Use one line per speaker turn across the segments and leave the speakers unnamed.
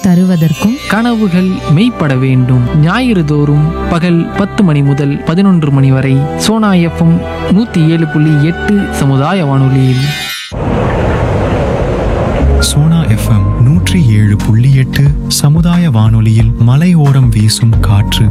தருவதற்கும்
கனவுகள் மெய்ப்பட வேண்டும் ஞாயிறு தோறும் பகல் பத்து மணி முதல் பதினொன்று மணி வரை சோனா எஃப்எம் நூற்றி ஏழு புள்ளி எட்டு சமுதாய வானொலியில்
சோனா எஃப்எம் நூற்றி ஏழு புள்ளி எட்டு சமுதாய வானொலியில் மலையோரம் வீசும் காற்று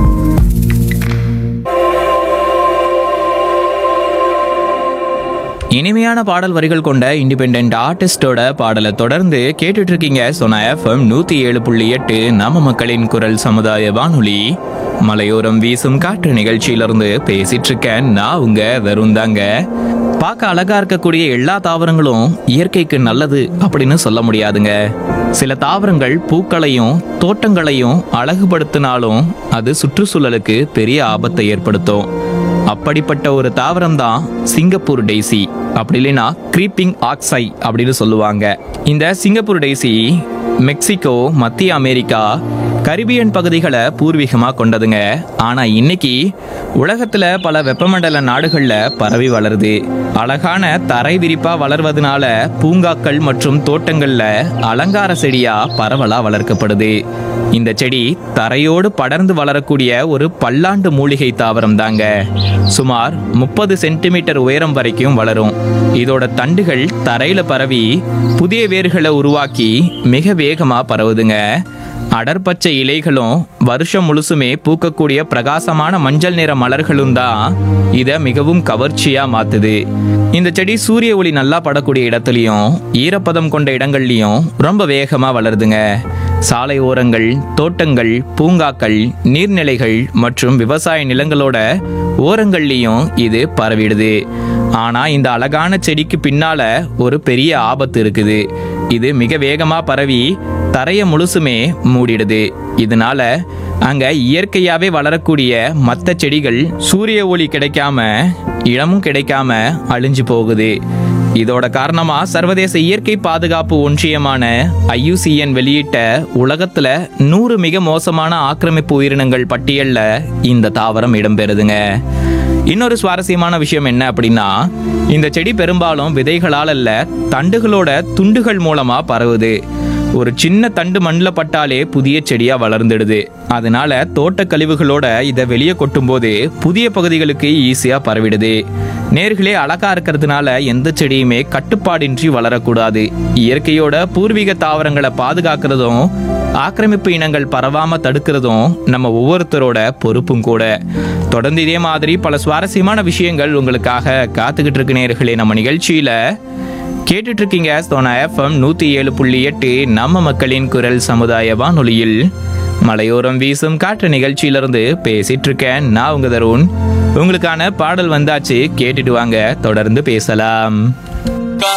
இனிமையான பாடல் வரிகள் கொண்ட இண்டிபெண்ட் ஆர்டிஸ்டோட பாடலை தொடர்ந்து கேட்டுட்டு இருக்கீங்க சொன்ன எஃப்எம் நூத்தி ஏழு புள்ளி எட்டு நம்ம மக்களின் குரல் சமுதாய வானொலி மலையோரம் வீசும் காற்று நிகழ்ச்சியிலிருந்து பேசிட்டு இருக்கேன் நான் உங்க வெறும் தாங்க பார்க்க அழகா இருக்கக்கூடிய எல்லா தாவரங்களும் இயற்கைக்கு நல்லது அப்படின்னு சொல்ல முடியாதுங்க சில தாவரங்கள் பூக்களையும் தோட்டங்களையும் அழகுபடுத்தினாலும் அது சுற்றுச்சூழலுக்கு பெரிய ஆபத்தை ஏற்படுத்தும் அப்படிப்பட்ட ஒரு தாவரம் தான் சிங்கப்பூர் டெய்சி அப்படி இல்லைன்னா கிரீப்பிங் ஆக்சை அப்படின்னு சொல்லுவாங்க இந்த சிங்கப்பூர் டெய்சி மெக்சிகோ மத்திய அமெரிக்கா கரிபியன் பகுதிகளை பூர்வீகமாக கொண்டதுங்க ஆனா இன்னைக்கு உலகத்துல பல வெப்பமண்டல நாடுகள்ல பரவி வளருது அழகான தரை விரிப்பா வளர்வதனால பூங்காக்கள் மற்றும் தோட்டங்கள்ல அலங்கார செடியா பரவலா வளர்க்கப்படுது இந்த செடி தரையோடு படர்ந்து வளரக்கூடிய ஒரு பல்லாண்டு மூலிகை தாவரம் தாங்க சுமார் முப்பது சென்டிமீட்டர் உயரம் வரைக்கும் வளரும் இதோட தண்டுகள் தரையில பரவி புதிய வேர்களை உருவாக்கி மிக வேகமா பரவுதுங்க அடர்பச்சை இலைகளும் வருஷம் முழுசுமே பூக்கக்கூடிய பிரகாசமான மஞ்சள் நிற மலர்களும் தான் இதை மிகவும் கவர்ச்சியா மாத்துது இந்த செடி சூரிய ஒளி நல்லா படக்கூடிய இடத்துலயும் ஈரப்பதம் கொண்ட இடங்கள்லயும் ரொம்ப வேகமா வளருதுங்க சாலை ஓரங்கள் தோட்டங்கள் பூங்காக்கள் நீர்நிலைகள் மற்றும் விவசாய நிலங்களோட ஓரங்கள்லயும் இது பரவிடுது ஆனா இந்த அழகான செடிக்கு பின்னால ஒரு பெரிய ஆபத்து இருக்குது இது மிக வேகமா பரவி தரைய முழுசுமே மூடிடுது இதனால அங்க இயற்கையாவே வளரக்கூடிய மற்ற செடிகள் சூரிய ஒளி கிடைக்காம இடமும் கிடைக்காம அழிஞ்சு போகுது இதோட காரணமா சர்வதேச இயற்கை பாதுகாப்பு ஒன்றியமான ஐயுசிஎன் வெளியிட்ட உலகத்துல நூறு மிக மோசமான ஆக்கிரமிப்பு உயிரினங்கள் பட்டியல்ல இந்த தாவரம் இடம்பெறுதுங்க இன்னொரு சுவாரஸ்யமான விஷயம் என்ன அப்படின்னா இந்த செடி பெரும்பாலும் விதைகளால் அல்ல தண்டுகளோட துண்டுகள் மூலமா பரவுது ஒரு சின்ன தண்டு மண்ணில் பட்டாலே புதிய செடியா வளர்ந்துடுது அதனால தோட்ட கழிவுகளோட இதை வெளியே கொட்டும்போது புதிய பகுதிகளுக்கு ஈஸியா பரவிடுது நேர்களே அழகா இருக்கிறதுனால எந்த செடியுமே கட்டுப்பாடின்றி வளரக்கூடாது இயற்கையோட பூர்வீக தாவரங்களை பாதுகாக்கிறதும் ஆக்கிரமிப்பு இனங்கள் பரவாம தடுக்கிறதும் நம்ம ஒவ்வொருத்தரோட பொறுப்பும் கூட தொடர்ந்து இதே மாதிரி பல சுவாரஸ்யமான விஷயங்கள் உங்களுக்காக காத்துக்கிட்டு இருக்கு நேர்களே நம்ம நிகழ்ச்சியில கேட்டுட்டு இருக்கீங்க சோனா எஃப்எம் நூத்தி ஏழு புள்ளி எட்டு நம்ம மக்களின் குரல் சமுதாய வானொலியில் மலையோரம் வீசும் காற்று நிகழ்ச்சியிலிருந்து பேசிட்டு இருக்கேன் நான் உங்க தருண் உங்களுக்கான பாடல் வந்தாச்சு கேட்டுட்டு வாங்க தொடர்ந்து பேசலாம்